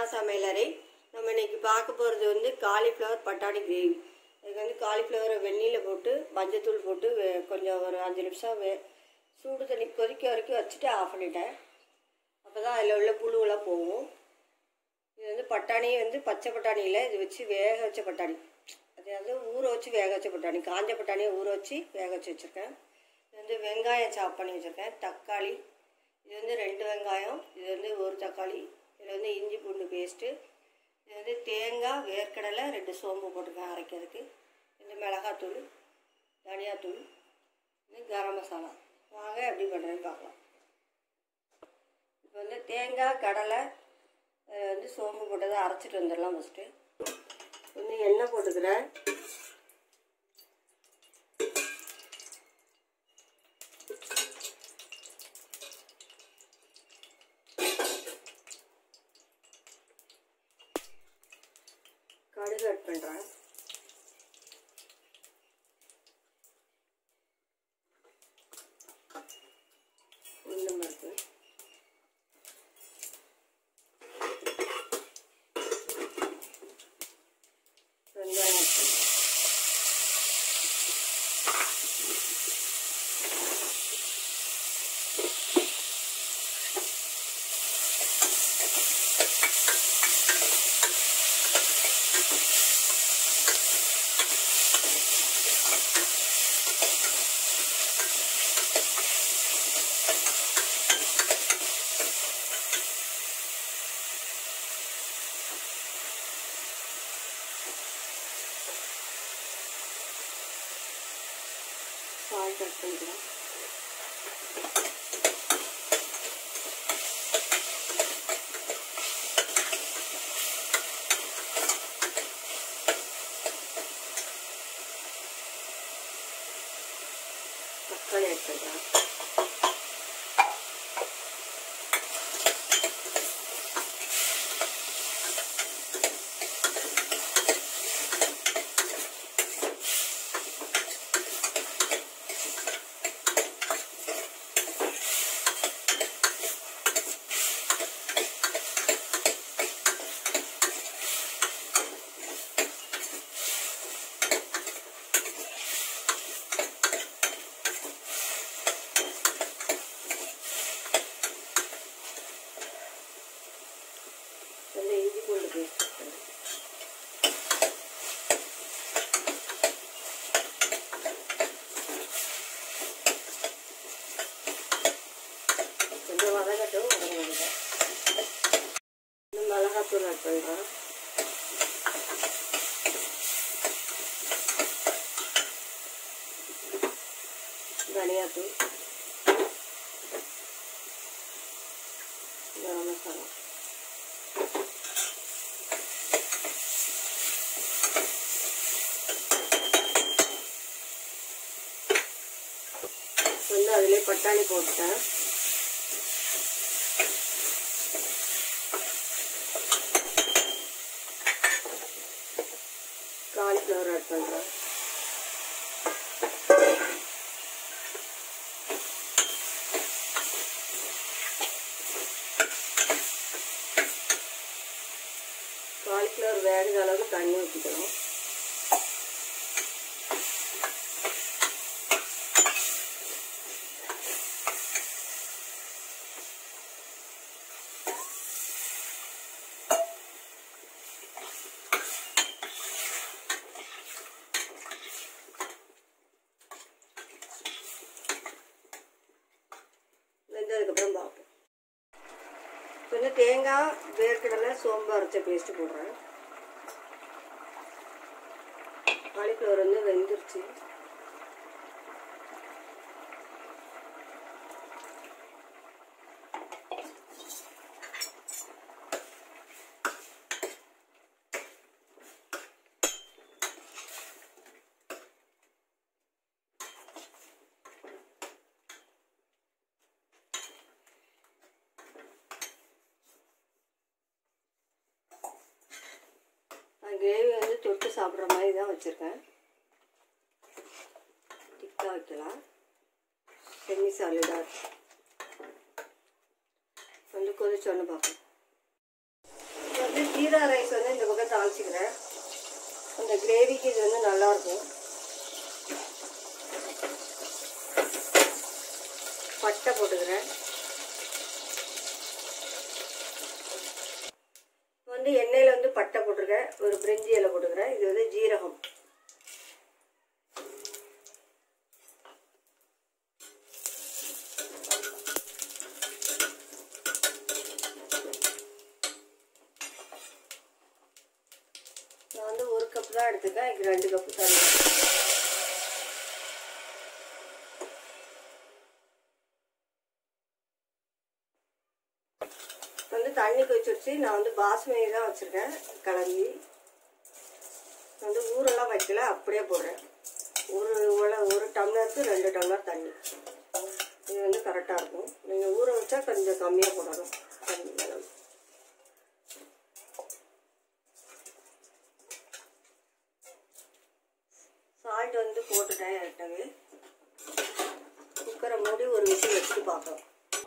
சமையலறை நம்ம இன்னைக்கு பார்க்க போகிறது வந்து காலிஃப்ளவர் பட்டாணி கிரேவி இதுக்கு வந்து காலிஃப்ளவரை வெந்நீரில் போட்டு மஞ்சத்தூள் போட்டு வே- கொஞ்சம் ஒரு அஞ்சு நிமிஷம் வே சூடு தண்ணி கொதிக்க வரைக்கும் வச்சுட்டு ஆஃப் பண்ணிட்டேன் அப்போ தான் அதில் உள்ள புழுவெல்லாம் போகும் இது வந்து பட்டாணி வந்து பச்சை பட்டாணியில் இது வச்சு வேக வச்ச பட்டாணி அதாவது ஊற வச்சு வேக வச்ச பட்டாணி காஞ்ச பட்டாணியை ஊற வச்சு வேக வச்சு வச்சுருக்கேன் இது வந்து வெங்காயம் சாப் பண்ணி வச்சுருக்கேன் தக்காளி இது வந்து ரெண்டு வெங்காயம் இது வந்து ஒரு தக்காளி இதில் வந்து இஞ்சி பூண்டு பேஸ்ட்டு இது வந்து தேங்காய் வேர்க்கடலை ரெண்டு சோம்பு போட்டிருக்கேன் அரைக்கிறதுக்கு இது மிளகாத்தூள் தனியாத்தூள் இது கரம் மசாலா வாங்க எப்படி பண்ணுறேன்னு பார்க்கலாம் இப்போ வந்து தேங்காய் கடலை அஹ் வந்து சோம்பு போட்டதை அரைச்சிட்டு வந்துடலாம் ஃபஸ்ட்டு வந்து எண்ணெய் போட்டுக்கிறேன் கடுகு ஆட் பண்ணுறேன் உளுந்தம் பருப்பு வெங்காயம் ஆட் பண்ணுறேன் சால்ட் ஆட் பண்ணிக்கலாம் தக்காளி ஆட் பண்ணுறேன் வந்து இஞ்சி பூண்டு பேஸ்ட் ஆட் பண்ணுறேன் கொஞ்சம் வதங்கட்டும் வதங்க இன்னும் மிளகாத்தூள் ஆட் பண்ணுறேன் தனியாத்தூள் கரம் மசாலா வந்து அதிலே பட்டாணி போட்டேன் காலிஃப்ளவர் ஆட் பண்ணுறேன் காலிஃப்ளவர் வேகிற அளவுக்கு தண்ணி ஊற்றிக்கணும் வெந்ததுக்கப்புறம் பார்ப்போம் கொஞ்சம் தேங்காய் வேர்க்கடலை சோம்பு அரைச்ச பேஸ்ட்டு போடுறேன் காலிஃப்ளவர் வந்து வெந்துருச்சு நான் கிரேவி வந்து தொட்டு சாப்பிட்ற மாதிரி தான் வச்சுருக்கேன் திக்காக வைக்கலாம் செமி சாலிடாக கொஞ்சம் கொதிச்சோன்னு பார்க்கலாம் வந்து ஜீரா ரைஸ் வந்து இந்த பக்கம் தாளிச்சிக்கிறேன் அந்த கிரேவிக்கு இது வந்து நல்லாயிருக்கும் பட்டை போட்டுக்கிறேன் வந்து எண்ணெயில் வந்து பட்டை போட்டிருக்கேன் ஒரு பிரிஞ்சி இலை போட்டுக்கிறேன் இது வந்து ஜீரகம் நான் வந்து ஒரு கப் தான் எடுத்துக்கேன் இதுக்கு ரெண்டு கப்பு தண்ணி வந்து தண்ணி கொதிச்சு வச்சு நான் வந்து பாஸ்மதி தான் வச்சுருக்கேன் கலங்கி வந்து ஊரெல்லாம் வைக்கல அப்படியே போடுறேன் ஒரு உல ஒரு டம்ளருக்கு ரெண்டு டம்ளர் தண்ணி இது வந்து கரெக்டாக இருக்கும் நீங்கள் ஊற வச்சா கொஞ்சம் கம்மியாக போடணும் தண்ணி அளவு சால்ட் வந்து போட்டுட்டேன் ஏற்கனவே குக்கரை மூடி ஒரு விசில் வச்சுட்டு பார்க்கலாம்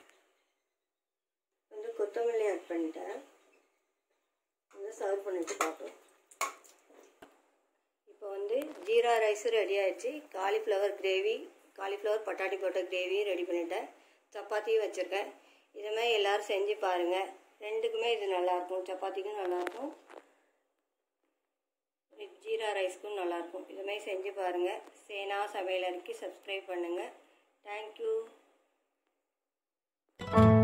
வந்து கொத்தமல்லி ஆட் பண்ணிட்டேன் வந்து சர்வ் பண்ணிட்டு பார்க்கலாம் இப்போ வந்து ஜீரா ரைஸ் ரெடி ஆயிடுச்சு காலிஃப்ளவர் கிரேவி காலிஃப்ளவர் பட்டாணி போட்ட கிரேவியும் ரெடி பண்ணிட்டேன் சப்பாத்தியும் வச்சுருக்கேன் இது மாதிரி எல்லோரும் செஞ்சு பாருங்கள் ரெண்டுக்குமே இது நல்லாயிருக்கும் சப்பாத்திக்கும் நல்லாயிருக்கும் ஜீரா ரைஸ்க்கும் நல்லாயிருக்கும் இது மாதிரி செஞ்சு பாருங்கள் சேனா சமையலறைக்கு சப்ஸ்கிரைப் பண்ணுங்கள் தேங்க்யூ